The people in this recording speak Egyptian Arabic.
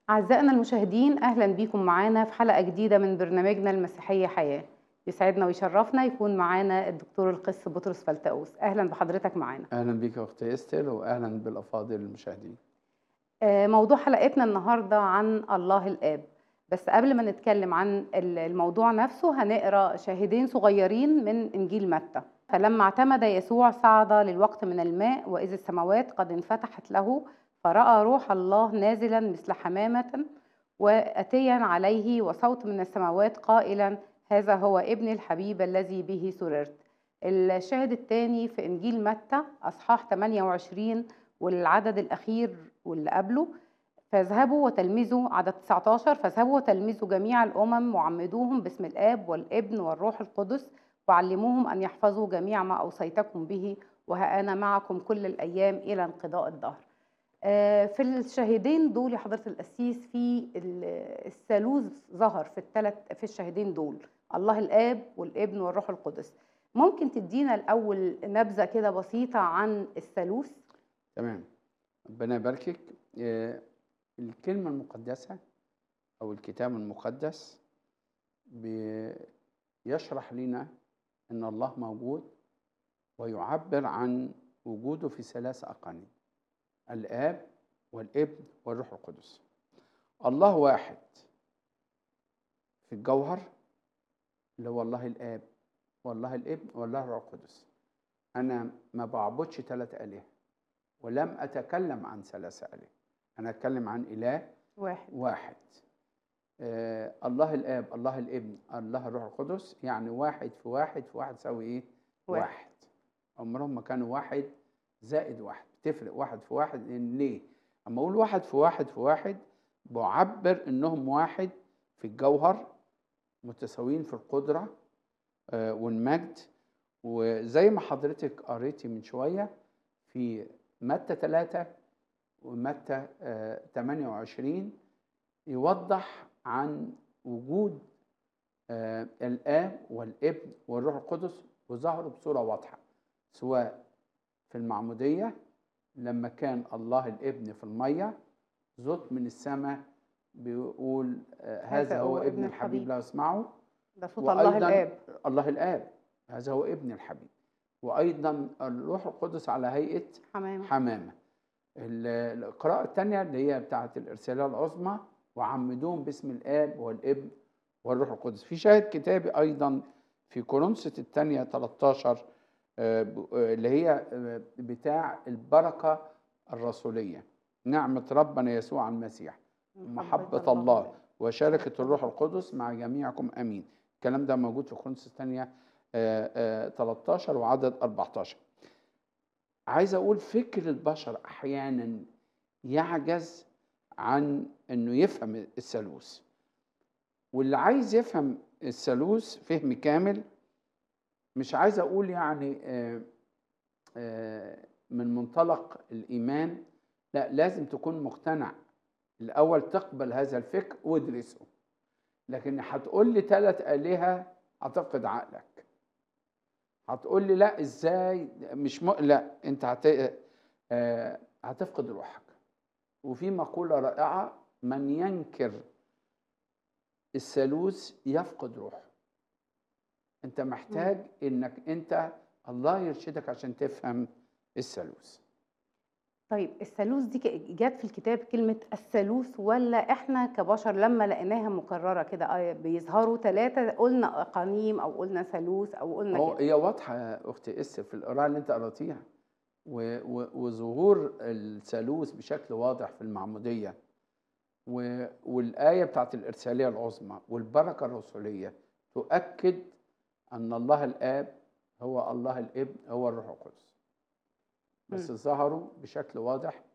أعزائنا المشاهدين أهلا بيكم معانا في حلقة جديدة من برنامجنا المسيحية حياة يسعدنا ويشرفنا يكون معانا الدكتور القس بطرس فلتأوس أهلا بحضرتك معانا اهلا بيك يا اختي استر واهلا بالافاضل المشاهدين آه، موضوع حلقتنا النهاردة عن الله الآب بس قبل ما نتكلم عن ال- الموضوع نفسه هنقرأ شاهدين صغيرين من إنجيل متى فلما اعتمد يسوع صعد للوقت من الماء وإذ السماوات قد انفتحت له فرأى روح الله نازلا مثل حمامة وأتيا عليه وصوت من السماوات قائلا هذا هو ابن الحبيب الذي به سررت الشاهد الثاني في إنجيل متى أصحاح 28 والعدد الأخير واللي قبله فاذهبوا وتلمذوا عدد 19 فاذهبوا وتلمذوا جميع الأمم وعمدوهم باسم الآب والابن والروح القدس وعلموهم أن يحفظوا جميع ما أوصيتكم به وها أنا معكم كل الأيام إلى انقضاء الدهر آه، في الشاهدين دول يا حضرة القسيس في ال- الثالوث ظهر في الثلاث في الشاهدين دول الله الآب والابن والروح القدس ممكن تدينا الأول نبذة كده بسيطة عن الثالوث تمام ربنا يباركك آه، الكلمه المقدسه او الكتاب المقدس بيشرح لنا ان الله موجود ويعبر عن وجوده في ثلاث اقانيم الاب والابن والروح القدس الله واحد في الجوهر اللي هو الله الاب والله الابن والله الروح القدس انا ما بعبدش ثلاث الهه ولم اتكلم عن ثلاثه الهه انا اتكلم عن اله واحد واحد آه الله الاب الله الابن الله الروح القدس يعني واحد في واحد في واحد يساوي ايه واحد. واحد عمرهم ما كانوا واحد زائد واحد بتفرق واحد في واحد لان ليه اما اقول واحد في واحد في واحد بعبر انهم واحد في الجوهر متساويين في القدره آه، والمجد وزي ما حضرتك قريتي من شويه في متى 3 ومتى آه، 28 يوضح عن وجود آه، الاب والابن والروح القدس وظهروا بصوره واضحه سواء في المعموديه لما كان الله الابن في الميه صوت من السماء بيقول آه، هذا هو ابن الحبيب لا اسمعه ده صوت الله وأيضاً الآب الله الاب هذا هو ابن الحبيب وايضا الروح القدس على هيئه حمام حمامه ال- القراءه الثانيه اللي هي بتاعه الارساليه العظمى وعمدوهم باسم الاب والابن والروح القدس في شاهد كتابي ايضا في كورنثوس الثانيه 13 آه، ب- آه، اللي هي آه، بتاع البركه الرسوليه نعمه ربنا يسوع المسيح محبة الله وشركة الروح القدس مع جميعكم أمين الكلام ده موجود في كورنثوس الثانية آه، آه، 13 وعدد 14 عايز أقول فكر البشر أحيانا يعجز عن أنه يفهم الثالوث واللي عايز يفهم الثالوث فهم كامل مش عايز أقول يعني آه، آه، من منطلق الإيمان لا لازم تكون مقتنع الأول تقبل هذا الفكر وادرسه لكن هتقول لي ثلاث آلهة هتفقد عقلك هتقول لي لا ازاي مش م... لا انت هت... آه، هتفقد روحك وفي مقولة رائعة من ينكر الثالوث يفقد روحه انت محتاج انك انت الله يرشدك عشان تفهم الثالوث طيب الثالوث دي ك- جت في الكتاب كلمة الثالوث ولا احنا كبشر لما لقيناها مكررة كده آه، بيظهروا ثلاثة قلنا أقانيم أو قلنا ثالوث أو قلنا هو كده هي واضحه يا اختي اسر في القراءه اللي انت قراتيها و- و- وظهور الثالوث بشكل واضح في المعموديه و- والايه بتاعت الارساليه العظمى والبركه الرسوليه تؤكد ان الله الاب هو الله الابن هو الروح القدس بس مم. ظهروا بشكل واضح